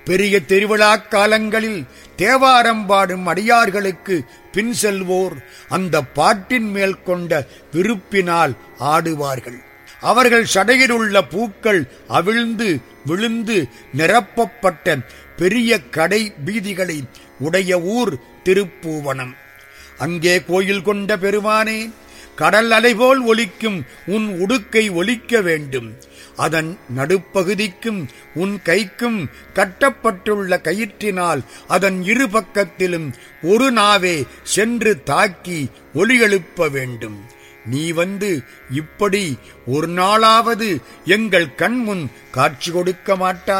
பெரிய திருவிழா காலங்களில் தேவாரம் பாடும் அடியார்களுக்கு பின் செல்வோர் அந்த பாட்டின் மேல் கொண்ட விருப்பினால் ஆடுவார்கள் அவர்கள் சடையில் உள்ள பூக்கள் அவிழ்ந்து விழுந்து நிரப்பப்பட்ட பெரிய கடை வீதிகளை உடைய ஊர் திருப்பூவனம் அங்கே கோயில் கொண்ட பெருமானே கடல் அலைபோல் ஒலிக்கும் உன் உடுக்கை ஒலிக்க வேண்டும் அதன் நடுப்பகுதிக்கும் உன் கைக்கும் கட்டப்பட்டுள்ள கயிற்றினால் அதன் இரு பக்கத்திலும் ஒரு நாவே சென்று தாக்கி ஒலி எழுப்ப வேண்டும் நீ வந்து இப்படி ஒரு நாளாவது எங்கள் கண்முன் காட்சி கொடுக்க மாட்டாய்